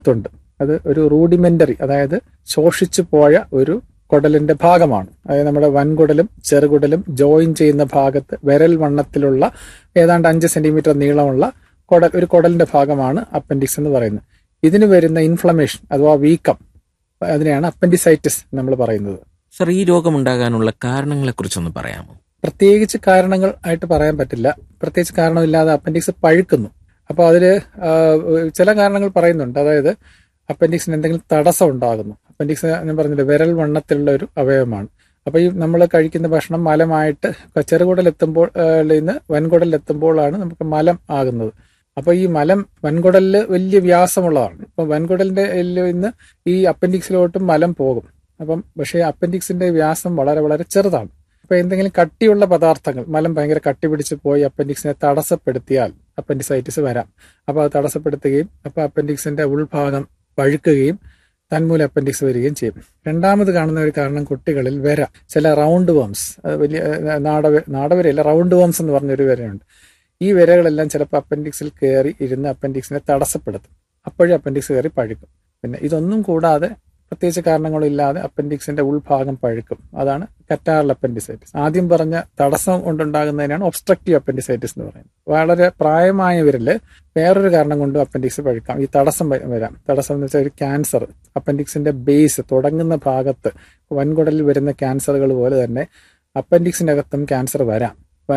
ഉണ്ട് അത് ഒരു റൂഡിമെന്ററി അതായത് ശോഷിച്ചു പോയ ഒരു കുടലിന്റെ ഭാഗമാണ് അതായത് നമ്മുടെ വൻകുടലും ചെറുകുടലും ജോയിൻ ചെയ്യുന്ന ഭാഗത്ത് വിരൽ വണ്ണത്തിലുള്ള ഏതാണ്ട് അഞ്ച് സെന്റിമീറ്റർ നീളമുള്ള കുടൽ ഒരു കുടലിന്റെ ഭാഗമാണ് അപ്പൻഡിക്സ് എന്ന് പറയുന്നത് ഇതിന് വരുന്ന ഇൻഫ്ലമേഷൻ അഥവാ വീക്കം അതിനെയാണ് അപ്പൻഡിസൈറ്റിസ് നമ്മൾ പറയുന്നത് സർ ഈ രോഗമുണ്ടാകാനുള്ള കാരണങ്ങളെക്കുറിച്ചൊന്ന് പറയാമോ പ്രത്യേകിച്ച് കാരണങ്ങൾ ആയിട്ട് പറയാൻ പറ്റില്ല പ്രത്യേകിച്ച് കാരണമില്ലാതെ അപ്പൻഡിക്സ് പഴുക്കുന്നു അപ്പോൾ അതിൽ ചില കാരണങ്ങൾ പറയുന്നുണ്ട് അതായത് അപ്പൻഡിക്സിന് എന്തെങ്കിലും തടസ്സം ഉണ്ടാകുന്നു അപ്പൻഡിക്സ് ഞാൻ പറഞ്ഞില്ല വിരൽ വണ്ണത്തിലുള്ള ഒരു അവയവമാണ് അപ്പോൾ ഈ നമ്മൾ കഴിക്കുന്ന ഭക്ഷണം മലമായിട്ട് ചെറുകുടലെത്തുമ്പോൾ നിന്ന് വൻകുടലിലെത്തുമ്പോഴാണ് നമുക്ക് മലം ആകുന്നത് അപ്പോൾ ഈ മലം വൻകുടലിൽ വലിയ വ്യാസമുള്ളതാണ് ഇപ്പം വൻകുടലിന്റെ നിന്ന് ഈ അപ്പൻഡിക്സിലോട്ടും മലം പോകും അപ്പം പക്ഷേ അപ്പൻഡിക്സിന്റെ വ്യാസം വളരെ വളരെ ചെറുതാണ് അപ്പൊ എന്തെങ്കിലും കട്ടിയുള്ള പദാർത്ഥങ്ങൾ മലം ഭയങ്കര കട്ടി പിടിച്ച് പോയി അപ്പൻഡിക്സിനെ തടസ്സപ്പെടുത്തിയാൽ അപ്പൻഡിസൈറ്റിസ് വരാം അപ്പോൾ അത് തടസ്സപ്പെടുത്തുകയും അപ്പോൾ അപ്പൻഡിക്സിന്റെ ഉൾഭാഗം പഴുക്കുകയും തന്മൂലം അപ്പൻഡിക്സ് വരികയും ചെയ്യും രണ്ടാമത് കാണുന്ന ഒരു കാരണം കുട്ടികളിൽ വര ചില റൗണ്ട് വംസ് വലിയ നാടവ നാടവരയല്ല റൗണ്ട് വംസ് എന്ന് പറഞ്ഞൊരു വരയുണ്ട് ഈ വരകളെല്ലാം ചിലപ്പോൾ അപ്പൻഡിക്സിൽ കയറി ഇരുന്ന് അപ്പൻഡിക്സിനെ തടസ്സപ്പെടുത്തും അപ്പോഴും അപ്പൻഡിക്സ് കയറി പഴുക്കും പിന്നെ ഇതൊന്നും കൂടാതെ പ്രത്യേകിച്ച് കാരണങ്ങളില്ലാതെ അപ്പൻഡിക്സിന്റെ ഉൾഭാഗം പഴുക്കും അതാണ് കറ്റാറൽ അപ്പൻഡിസൈറ്റിസ് ആദ്യം പറഞ്ഞ തടസ്സം കൊണ്ടുണ്ടാകുന്നതിനാണ് ഒബ്സ്ട്രക്റ്റീവ് അപ്പൻഡിസൈറ്റിസ് എന്ന് പറയുന്നത് വളരെ പ്രായമായവരില് വേറൊരു കാരണം കൊണ്ടും അപ്പൻഡിക്സ് പഴുക്കാം ഈ തടസ്സം വരാം തടസ്സം എന്ന് വെച്ചാൽ ഒരു ക്യാൻസർ അപ്പൻഡിക്സിന്റെ ബേസ് തുടങ്ങുന്ന ഭാഗത്ത് വൻകുടലിൽ വരുന്ന ക്യാൻസറുകൾ പോലെ തന്നെ അപ്പൻഡിക്സിനകത്തും ക്യാൻസർ വരാം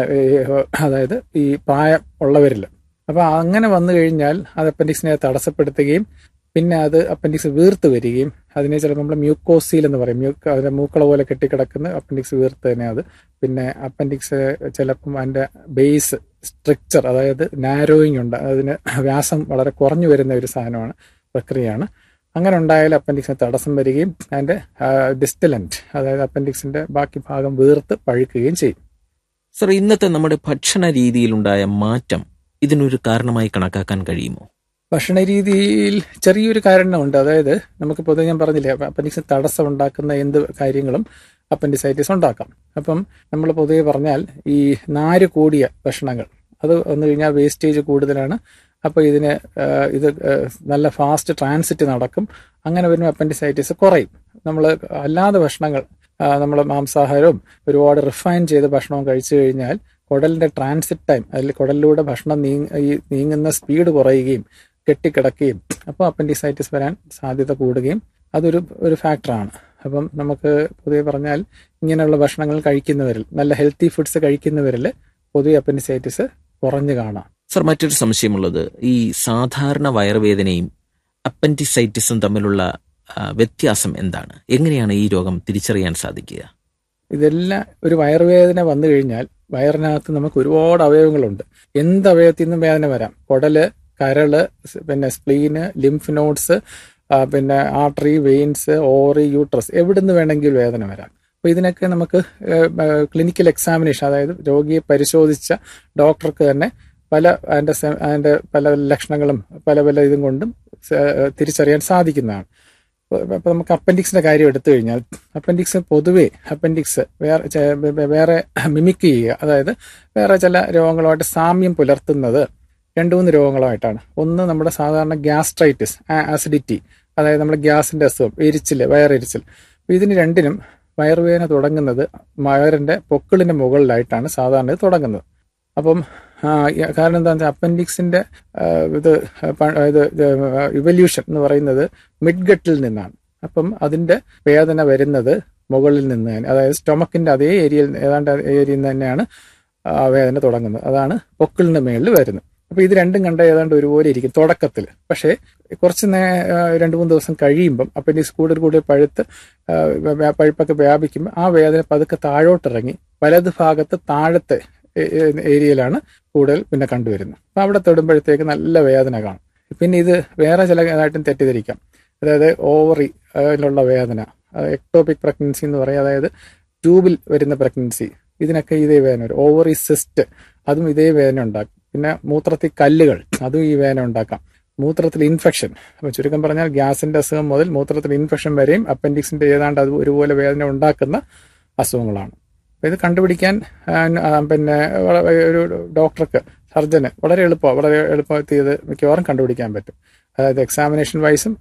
അതായത് ഈ പ്രായം ഉള്ളവരിൽ അപ്പൊ അങ്ങനെ വന്നു കഴിഞ്ഞാൽ അത് അപ്പൻഡിക്സിനെ തടസ്സപ്പെടുത്തുകയും പിന്നെ അത് അപ്പൻഡിക്സ് വീർത്ത് വരികയും അതിനെ ചിലപ്പോൾ നമ്മൾ മ്യൂക്കോസീൽ എന്ന് പറയും മ്യൂക്ക് അതിന്റെ മൂക്കള പോലെ കെട്ടിക്കിടക്കുന്ന അപ്പൻഡിക്സ് വീർത്ത് തന്നെ അത് പിന്നെ അപ്പൻഡിക്സ് ചിലപ്പം അതിന്റെ ബേസ് സ്ട്രക്ചർ അതായത് നാരോയിങ് ഉണ്ട് അതിന് വ്യാസം വളരെ കുറഞ്ഞു വരുന്ന ഒരു സാധനമാണ് പ്രക്രിയയാണ് അങ്ങനെ ഉണ്ടായാൽ അപ്പൻഡിക്സിന് തടസ്സം വരികയും അതിന്റെ ഡിസ്റ്റലന്റ് അതായത് അപ്പൻഡിക്സിന്റെ ബാക്കി ഭാഗം വീർത്ത് പഴുക്കുകയും ചെയ്യും സർ ഇന്നത്തെ നമ്മുടെ ഭക്ഷണ രീതിയിലുണ്ടായ മാറ്റം ഇതിനൊരു കാരണമായി കണക്കാക്കാൻ കഴിയുമോ ഭക്ഷണ രീതിയിൽ ചെറിയൊരു കാരണമുണ്ട് അതായത് നമുക്ക് പൊതുവെ ഞാൻ പറഞ്ഞില്ലേ അപ്പൻഡിക്സ് തടസ്സം ഉണ്ടാക്കുന്ന എന്ത് കാര്യങ്ങളും അപ്പൻഡിസൈറ്റിസ് ഉണ്ടാക്കാം അപ്പം നമ്മൾ പൊതുവെ പറഞ്ഞാൽ ഈ നാര് കൂടിയ ഭക്ഷണങ്ങൾ അത് വന്നു കഴിഞ്ഞാൽ വേസ്റ്റേജ് കൂടുതലാണ് അപ്പോൾ ഇതിന് ഇത് നല്ല ഫാസ്റ്റ് ട്രാൻസിറ്റ് നടക്കും അങ്ങനെ വരുമ്പോൾ അപ്പൻഡിസൈറ്റിസ് കുറയും നമ്മൾ അല്ലാതെ ഭക്ഷണങ്ങൾ നമ്മൾ മാംസാഹാരവും ഒരുപാട് റിഫൈൻ ചെയ്ത ഭക്ഷണവും കഴിച്ചു കഴിഞ്ഞാൽ കുടലിന്റെ ട്രാൻസിറ്റ് ടൈം അതിൽ കുടലിലൂടെ ഭക്ഷണം നീങ്ങ ഈ നീങ്ങുന്ന സ്പീഡ് കുറയുകയും കെട്ടിക്കിടക്കുകയും അപ്പോൾ അപ്പൻഡിസൈറ്റിസ് വരാൻ സാധ്യത കൂടുകയും അതൊരു ഒരു ഫാക്ടറാണ് അപ്പം നമുക്ക് പൊതുവെ പറഞ്ഞാൽ ഇങ്ങനെയുള്ള ഭക്ഷണങ്ങൾ കഴിക്കുന്നവരിൽ നല്ല ഹെൽത്തി ഫുഡ്സ് കഴിക്കുന്നവരിൽ പൊതുവെ അപ്പൻഡിസൈറ്റിസ് കുറഞ്ഞു കാണാം സർ മറ്റൊരു സംശയമുള്ളത് ഈ സാധാരണ വയറുവേദനയും അപ്പൻഡിസൈറ്റിസും തമ്മിലുള്ള വ്യത്യാസം എന്താണ് എങ്ങനെയാണ് ഈ രോഗം തിരിച്ചറിയാൻ സാധിക്കുക ഇതെല്ലാം ഒരു വയറുവേദന വന്നു കഴിഞ്ഞാൽ വയറിനകത്ത് നമുക്ക് ഒരുപാട് അവയവങ്ങളുണ്ട് എന്ത് അവയവത്തിൽ നിന്നും വേദന വരാം കുടല് കരള് പിന്നെ സ്പ്ലീന് ലിംഫ് നോഡ്സ് പിന്നെ ആർട്ടറി വെയിൻസ് ഓറി യൂട്രസ് എവിടുന്ന് വേണമെങ്കിലും വേദന വരാം അപ്പോൾ ഇതിനൊക്കെ നമുക്ക് ക്ലിനിക്കൽ എക്സാമിനേഷൻ അതായത് രോഗിയെ പരിശോധിച്ച ഡോക്ടർക്ക് തന്നെ പല അതിൻ്റെ അതിൻ്റെ പല ലക്ഷണങ്ങളും പല പല ഇതും കൊണ്ടും തിരിച്ചറിയാൻ സാധിക്കുന്നതാണ് അപ്പോൾ നമുക്ക് അപ്പൻഡിക്സിന്റെ കാര്യം എടുത്തു കഴിഞ്ഞാൽ അപ്പൻഡിക്സ് പൊതുവേ അപ്പൻഡിക്സ് വേറെ വേറെ മിമിക് ചെയ്യുക അതായത് വേറെ ചില രോഗങ്ങളുമായിട്ട് സാമ്യം പുലർത്തുന്നത് രണ്ടു മൂന്ന് രോഗങ്ങളുമായിട്ടാണ് ഒന്ന് നമ്മുടെ സാധാരണ ഗ്യാസ്ട്രൈറ്റിസ് ആസിഡിറ്റി അതായത് നമ്മുടെ ഗ്യാസിന്റെ അസുഖം എരിച്ചിൽ വയറെരിച്ചിൽ ഇതിന് രണ്ടിനും വയറുവേദന തുടങ്ങുന്നത് വയറിന്റെ പൊക്കിളിന്റെ മുകളിലായിട്ടാണ് സാധാരണ തുടങ്ങുന്നത് അപ്പം കാരണം എന്താ വെച്ചാൽ അപ്പൻഡിക്സിന്റെ ഇത് ഇത് ഇവല്യൂഷൻ എന്ന് പറയുന്നത് മിഡ് ഗട്ടിൽ നിന്നാണ് അപ്പം അതിന്റെ വേദന വരുന്നത് മുകളിൽ നിന്ന് തന്നെ അതായത് സ്റ്റൊമക്കിന്റെ അതേ ഏരിയയിൽ ഏതാണ്ട് ഏരിയയിൽ നിന്ന് തന്നെയാണ് വേദന തുടങ്ങുന്നത് അതാണ് പൊക്കിളിന്റെ മേളിൽ വരുന്നത് അപ്പൊ ഇത് രണ്ടും കണ്ട ഏതാണ്ട് ഒരുപോലെ ഇരിക്കും തുടക്കത്തിൽ പക്ഷേ കുറച്ച് നേ രണ്ട് മൂന്ന് ദിവസം കഴിയുമ്പം അപ്പൻഡിക്സ് കൂടുതൽ കൂടുതൽ പഴുത്ത് പഴുപ്പൊക്കെ വ്യാപിക്കുമ്പോൾ ആ വേദന പതുക്കെ താഴോട്ടിറങ്ങി വലത് ഭാഗത്ത് താഴത്തെ ഏരിയയിലാണ് കൂടുതൽ പിന്നെ കണ്ടുവരുന്നത് അപ്പം അവിടെ തൊടുമ്പോഴത്തേക്ക് നല്ല വേദന കാണും പിന്നെ ഇത് വേറെ ചില ഇതായിട്ടും തെറ്റിദ്ധരിക്കാം അതായത് ഓവറി അതിലുള്ള വേദന എക്ടോപിക് പ്രഗ്നൻസി എന്ന് പറയും അതായത് ട്യൂബിൽ വരുന്ന പ്രഗ്നൻസി ഇതിനൊക്കെ ഇതേ വേദന വരും ഓവറി സിസ്റ്റ് അതും ഇതേ വേദന ഉണ്ടാക്കും പിന്നെ മൂത്രത്തിൽ കല്ലുകൾ അതും ഈ വേദന ഉണ്ടാക്കാം മൂത്രത്തിൽ ഇൻഫെക്ഷൻ അപ്പൊ ചുരുക്കം പറഞ്ഞാൽ ഗ്യാസിന്റെ അസുഖം മുതൽ മൂത്രത്തിൽ ഇൻഫെക്ഷൻ വരെയും അപ്പൻഡിക്സിന്റെ ഏതാണ്ട് അത് ഒരുപോലെ വേദന ഉണ്ടാക്കുന്ന അസുഖങ്ങളാണ് അപ്പൊ ഇത് കണ്ടുപിടിക്കാൻ പിന്നെ ഒരു ഡോക്ടർക്ക് സർജന് വളരെ എളുപ്പമാണ് വളരെ എളുപ്പത്തിൽ ഇത് മിക്കവാറും കണ്ടുപിടിക്കാൻ പറ്റും അതായത് എക്സാമിനേഷൻ വൈസും